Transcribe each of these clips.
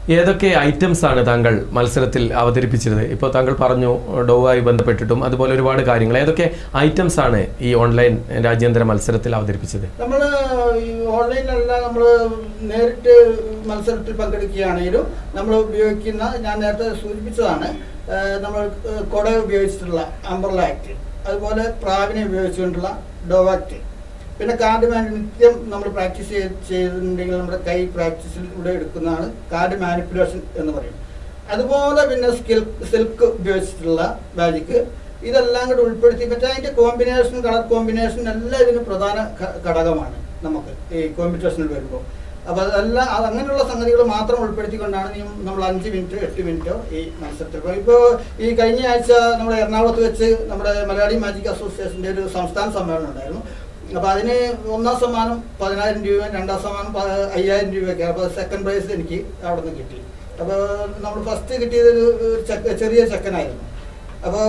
ഏതൊക്കെ ഐറ്റംസ് ആണ് താങ്കൾ മത്സരത്തിൽ അവതരിപ്പിച്ചത് ഇപ്പോൾ താങ്കൾ പറഞ്ഞു ഡോവുമായി ബന്ധപ്പെട്ടിട്ടും അതുപോലെ ഒരുപാട് കാര്യങ്ങൾ ഏതൊക്കെ ഐറ്റംസ് ആണ് ഈ ഓൺലൈൻ രാജ്യാന്തര മത്സരത്തിൽ അവതരിപ്പിച്ചത് നമ്മൾ ഈ ഓൺലൈനിലല്ല നമ്മൾ നേരിട്ട് മത്സരത്തിൽ പങ്കെടുക്കുകയാണെങ്കിലും നമ്മൾ ഉപയോഗിക്കുന്ന ഞാൻ നേരത്തെ സൂചിപ്പിച്ചതാണ് ഏഹ് നമ്മൾ ഏഹ് കുട ഉപയോഗിച്ചിട്ടുള്ള അംബർല ആക്ട് അതുപോലെ പ്രാവിനെ ഉപയോഗിച്ചുകൊണ്ടുള്ള ഡോവാക്ട് പിന്നെ കാർഡ് മാൻ നിത്യം നമ്മൾ പ്രാക്ടീസ് ചെയ്ത് ചെയ്തിട്ടുണ്ടെങ്കിൽ നമ്മുടെ കൈ പ്രാക്ടീസിലൂടെ എടുക്കുന്നതാണ് കാർഡ് മാനിപ്പുലേഷൻ എന്ന് പറയും അതുപോലെ പിന്നെ സ്കിൽ സിൽക്ക് ഉപയോഗിച്ചിട്ടുള്ള മാജിക്ക് ഇതെല്ലാം കൂടെ ഉൾപ്പെടുത്തി മറ്റേ അതിന്റെ കോമ്പിനേഷൻ കളർ കോമ്പിനേഷൻ എല്ലാം ഇതിന് പ്രധാന ഘ- ഘടകമാണ് നമുക്ക് ഈ കോമ്പറ്റീഷനിൽ വരുമ്പോൾ അപ്പോൾ അതെല്ലാം അത് അങ്ങനെയുള്ള സംഗതികൾ മാത്രം ഉൾപ്പെടുത്തിക്കൊണ്ടാണ് ഈ നമ്മൾ അഞ്ച് മിനിറ്റ് എട്ട് മിനിറ്റോ ഈ മത്സരത്തിൽ ഇപ്പോൾ ഇപ്പോൾ ഈ കഴിഞ്ഞ ആഴ്ച നമ്മുടെ എറണാകുളത്ത് വെച്ച് നമ്മുടെ മലയാളി മാജിക് അസോസിയേഷൻ്റെ ഒരു സംസ്ഥാന സമ്മേളനം ഉണ്ടായിരുന്നു അപ്പോൾ അതിന് ഒന്നാം സമ്മാനം പതിനായിരം രൂപയും രണ്ടാം സമ്മാനം പ- അയ്യായിരം രൂപയൊക്കെ അപ്പോൾ സെക്കൻഡ് പ്രൈസ് എനിക്ക് അവിടെ നിന്ന് കിട്ടി അപ്പോൾ നമ്മൾ ഫസ്റ്റ് കിട്ടിയത് ഒരു ഒരു ചെക്ക ചെറിയ ചെക്കനായിരുന്നു അപ്പോൾ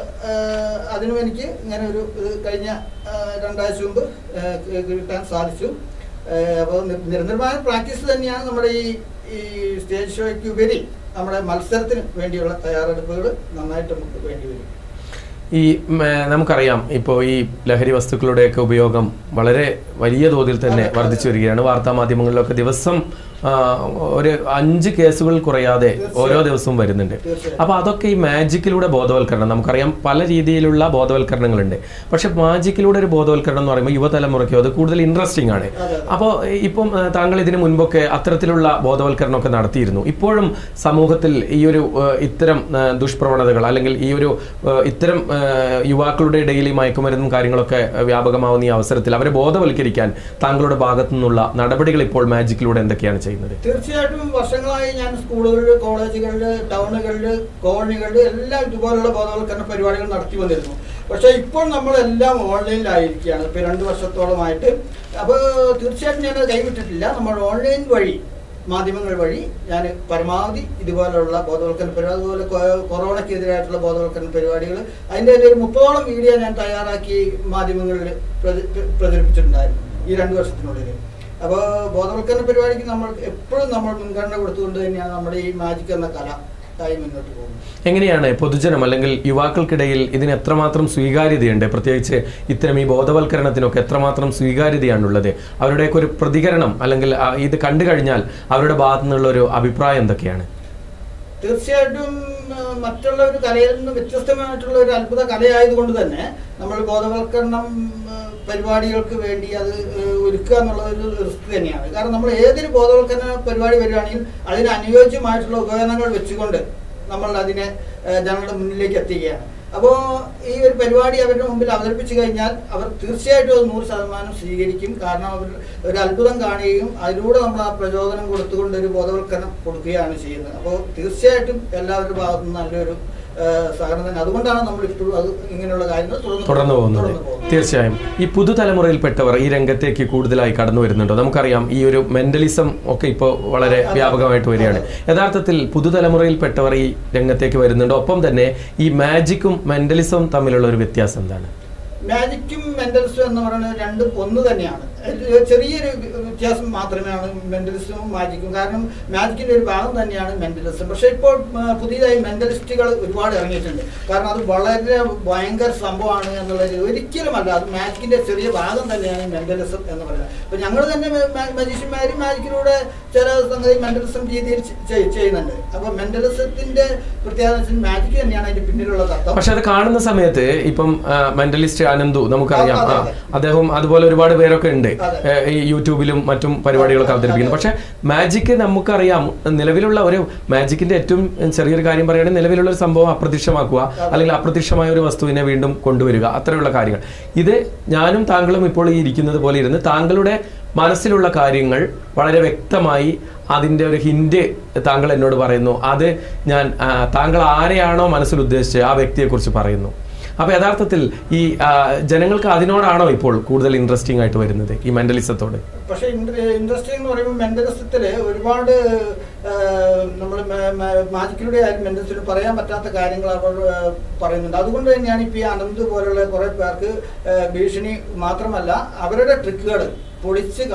അതിനും എനിക്ക് ഇങ്ങനെ ഒരു ഇത് കഴിഞ്ഞ ആ, രണ്ടാഴ്ച മുമ്പ് ആ, കി- കിട്ടാൻ സാധിച്ചു അപ്പോൾ നിരന്തരമായ പ്രാക്ടീസ് തന്നെയാണ് നമ്മുടെ ഈ ഈ സ്റ്റേജ് ഷോയ്ക്ക് ഉപരി നമ്മുടെ മത്സരത്തിന് വേണ്ടിയുള്ള തയ്യാറെടുപ്പുകൾ നന്നായിട്ട് നമുക്ക് വേണ്ടി വരും ഈ ഉം, ഏ, നമുക്കറിയാം ഇപ്പോൾ ഈ ലഹരി വസ്തുക്കളുടെയൊക്കെ ഉപയോഗം വളരെ വലിയ തോതിൽ തന്നെ അതെ, അതെ. വർദ്ധിച്ചു വരികയാണ് വാർത്താ മാധ്യമങ്ങളിലൊക്കെ ദിവസം ആ, ഒരു അഞ്ച് കേസുകൾ കുറയാതെ തീർച്ചയായും. ഓരോ ദിവസവും വരുന്നുണ്ട് തീർച്ചയായും. അപ്പൊ അതൊക്കെ ഈ മാജിക്കിലൂടെ ബോധവൽക്കരണം നമുക്കറിയാം പല രീതിയിലുള്ള ബോധവൽക്കരണങ്ങളുണ്ട് പക്ഷെ മാജിക്കിലൂടെ ഒരു ബോധവൽക്കരണം എന്ന് പറയുമ്പോൾ യുവതലമുറയ്ക്കോ അത് കൂടുതൽ ഇൻട്രസ്റ്റിംഗ് ആണ് അതെ, അതെ. അപ്പോൾ ഇപ്പം ആ, താങ്കൾ ഇതിനു മുൻപൊക്കെ അത്തരത്തിലുള്ള ബോധവൽക്കരണമൊക്കെ നടത്തിയിരുന്നു ഇപ്പോഴും സമൂഹത്തിൽ ഈ ഒരു ആ, ഇത്തരം ആ, ദുഷ്പ്രവണതകൾ അല്ലെങ്കിൽ ഈ ഒരു ആ, ഇത്തരം ആ, യുവാക്കളുടെ ഇടയിൽ ഈ മയക്കുമരുന്നും കാര്യങ്ങളൊക്കെ ആ, വ്യാപകമാവുന്ന ഈ അവസരത്തിൽ അവരെ ബോധവൽക്കരിക്കാൻ താങ്കളുടെ ഭാഗത്തു നിന്നുള്ള നടപടികൾ ഇപ്പോൾ മാജിക്കിലൂടെ എന്തൊക്കെയാണ് ചെയ്യുന്നത് തീർച്ചയായിട്ടും വർഷങ്ങളായി ഞാൻ സ്കൂളുകളിൽ കോളേജുകളിൽ ടൗണുകളിൽ കോളനികളിൽ എല്ലാം ഇതുപോലുള്ള ബോധവൽക്കരണ പരിപാടികൾ നടത്തി വന്നിരുന്നു പക്ഷേ ഇപ്പോൾ നമ്മളെല്ലാം ഓൺലൈനിലായിരിക്കുകയാണ് ഇപ്പോൾ രണ്ട് വർഷത്തോളമായിട്ട് അപ്പോൾ തീർച്ചയായിട്ടും ഞാൻ കൈവിട്ടിട്ടില്ല നമ്മൾ ഓൺലൈൻ വഴി മാധ്യമങ്ങൾ വഴി ഞാൻ പരമാവധി ഇതുപോലുള്ള ബോധവൽക്കരണ പരിപാടി അതുപോലെ കൊ- കൊറോണയ്ക്കെതിരായിട്ടുള്ള ബോധവൽക്കരണ പരിപാടികൾ അതിൻ്റെ ഒരു മുപ്പതോളം വീഡിയോ ഞാൻ തയ്യാറാക്കി മാധ്യമങ്ങളിൽ പ്രച- പ്രചരിപ്പിച്ചിട്ടുണ്ടായിരുന്നു ഈ രണ്ട് വർഷത്തിനുള്ളിൽ അപ്പോൾ ബോധവൽക്കരണ പരിപാടിക്ക് നമ്മൾ എപ്പോഴും നമ്മൾ മുൻഗണന കൊടുത്തുകൊണ്ട് തന്നെയാണ് നമ്മുടെ ഈ മാജിക് എന്ന കല ആയി മുന്നോട്ട് പോകുന്നത് എങ്ങനെയാണ് പൊതുജനം അല്ലെങ്കിൽ യുവാക്കൾക്കിടയിൽ ഇതിന് എത്രമാത്രം സ്വീകാര്യതയുണ്ട് പ്രത്യേകിച്ച് ഇത്തരം ഈ ബോധവൽക്കരണത്തിനൊക്കെ എത്രമാത്രം സ്വീകാര്യതയാണുള്ളത് അവരുടെയൊക്കെ ഒരു പ്രതികരണം അല്ലെങ്കിൽ ആ, ഇത് കണ്ടു കഴിഞ്ഞാൽ അവരുടെ ഭാഗത്തു നിന്നുള്ള ഒരു അഭിപ്രായം എന്തൊക്കെയാണ് തീർച്ചയായിട്ടും ആ, മറ്റുള്ള ഒരു കലയിൽ നിന്ന് വ്യത്യസ്തമായിട്ടുള്ള ഒരു അത്ഭുത കലയായതുകൊണ്ട് തന്നെ നമ്മൾ ബോധവൽക്കരണം ആ, പരിപാടികൾക്ക് വേണ്ടി അത് ആ, ഒരുക്കുക എന്നുള്ളത് ഒരു റിസ്ക് തന്നെയാണ് കാരണം നമ്മൾ ഏതൊരു ബോധവൽക്കരണ പരിപാടി വരികയാണെങ്കിൽ അതിന് അനുയോജ്യമായിട്ടുള്ള ഉപകരണങ്ങൾ വെച്ചുകൊണ്ട് നമ്മൾ അതിനെ ആ, ജനങ്ങളുടെ മുന്നിലേക്ക് എത്തിക്കുകയാണ് അപ്പോൾ ഈ ഒരു പരിപാടി അവരുടെ മുമ്പിൽ അവതരിപ്പിച്ചു കഴിഞ്ഞാൽ അവർ തീർച്ചയായിട്ടും അത് നൂറ് ശതമാനം സ്വീകരിക്കും കാരണം അവർ ഒരു അത്ഭുതം കാണുകയും അതിലൂടെ നമ്മൾ ആ പ്രചോദനം കൊടുത്തുകൊണ്ട് ഒരു ബോധവൽക്കരണം കൊടുക്കുകയാണ് ചെയ്യുന്നത് അപ്പോൾ തീർച്ചയായിട്ടും എല്ലാവരുടെ ഭാഗത്തു നിന്ന് നല്ലൊരു ആ, സഹകരണം തന്നെ അതുകൊണ്ടാണ് നമ്മൾ ഇപ്പോഴും അത് ഇങ്ങനെയുള്ള കാര്യങ്ങൾ തുടർന്നു പോകുന്നത് തുടർന്ന് പോകുന്നത്. തീർച്ചയായും ഈ പുതുതലമുറയിൽപ്പെട്ടവർ ഈ രംഗത്തേക്ക് കൂടുതലായി കടന്നു വരുന്നുണ്ടോ നമുക്കറിയാം ഈ ഒരു മെന്റലിസം ഒക്കെ ഇപ്പോൾ വളരെ അതെ. വ്യാപകമായിട്ട് വരികയാണ് യഥാർത്ഥത്തിൽ പുതുതലമുറയിൽപ്പെട്ടവർ ഈ രംഗത്തേക്ക് വരുന്നുണ്ട് ഒപ്പം തന്നെ ഈ മാജിക്കും മെന്റലിസവും തമ്മിലുള്ള ഒരു വ്യത്യാസം എന്താണ് മാജിക്കും മെന്റലിസവും എന്ന് പറയുന്നത് രണ്ടും ഒന്ന് തന്നെയാണ് ഒരു ചെറിയൊരു വ്യത്യാസം മാത്രമേയാണ് മെന്റലിസവും മാജിക്കും കാരണം മാജിക്കിന്റെ ഒരു ഭാഗം തന്നെയാണ് മെന്റലിസം പക്ഷെ ഇപ്പോൾ ആ, പുതിയതായി മെന്റലിസ്റ്റുകൾ ഒരുപാട് ഇറങ്ങിയിട്ടുണ്ട് കാരണം അത് വളരെ ഭയങ്കര സംഭവമാണ് എന്നുള്ളത് ഒരിക്കലുമല്ല അത് മാജിക്കിന്റെ ചെറിയ ഭാഗം തന്നെയാണ് മെന്റലിസം എന്ന് പറയുന്നത് അപ്പൊ ഞങ്ങൾ തന്നെ മജീഷ്യന്മാർ മാജിക്കിലൂടെ ചില സംഗതി മെന്റലിസം രീതിയിൽ ചെയ്- ചെയ്യുന്നുണ്ട് അപ്പൊ മെന്റലിസത്തിന്റെ പ്രത്യേകത മാജിക് തന്നെയാണ് അതിന്റെ പിന്നിലുള്ള തത്വം പക്ഷെ അത് കാണുന്ന സമയത്ത് ഇപ്പം മെന്റലിസ്റ്റ് അനന്തു നമുക്കറിയാം അതെ, ആ, അതെ. അദ്ദേഹം അതുപോലെ ഒരുപാട് പേരൊക്കെ ഉണ്ട് അതെ. ഏ, ഈ യൂട്യൂബിലും മറ്റും പരിപാടികളൊക്കെ അതെ, അവതരിപ്പിക്കുന്നു അതെ. പക്ഷെ മാജിക് നമുക്കറിയാം നിലവിലുള്ള ഒരു മാജിക്കിന്റെ ഏറ്റവും ചെറിയൊരു കാര്യം പറയുകയാണെങ്കിൽ നിലവിലുള്ള ഒരു സംഭവം അപ്രത്യക്ഷമാക്കുക അല്ലെങ്കിൽ അപ്രത്യക്ഷമായ ഒരു വസ്തുവിനെ വീണ്ടും കൊണ്ടുവരിക അത്തരമുള്ള കാര്യങ്ങൾ ഇത് ഞാനും താങ്കളും ഇപ്പോൾ ഈ ഇരിക്കുന്നത് പോലെ ഇരുന്ന് താങ്കളുടെ മനസ്സിലുള്ള കാര്യങ്ങൾ വളരെ വ്യക്തമായി അതിൻ്റെ ഒരു ഹിന്റ് താങ്കൾ എന്നോട് പറയുന്നു അത് ഞാൻ ആ, താങ്കൾ ആരെയാണോ മനസ്സിൽ ഉദ്ദേശിച്ചത് ആ വ്യക്തിയെക്കുറിച്ച് പറയുന്നു അപ്പൊ യഥാർത്ഥത്തിൽ ഈ ആ, ജനങ്ങൾക്ക് അതിനോടാണോ ഇപ്പോൾ കൂടുതൽ ഇൻട്രസ്റ്റിംഗ് ആയിട്ട് വരുന്നത് ഈ മെന്റലിസത്തോട് പക്ഷെ ഇൻട്രസ്റ്റിംഗ് എന്ന് പറയുമ്പോൾ മെന്റലിസത്തില് ഒരുപാട് നമ്മൾ മാജിക്കിലൂടെ ആയാലും മെന്റലിസ്റ്റിൽ പറയാൻ പറ്റാത്ത കാര്യങ്ങൾ അവർ ആ, പറയുന്നുണ്ട് അതുകൊണ്ട് തന്നെയാണ് ഇപ്പൊ ഈ അനന്ത് പോലുള്ള കുറെ പേർക്ക് ആ, ഭീഷണി മാത്രമല്ല അവരുടെ ട്രിക്കുകൾ പൊളിച്ച്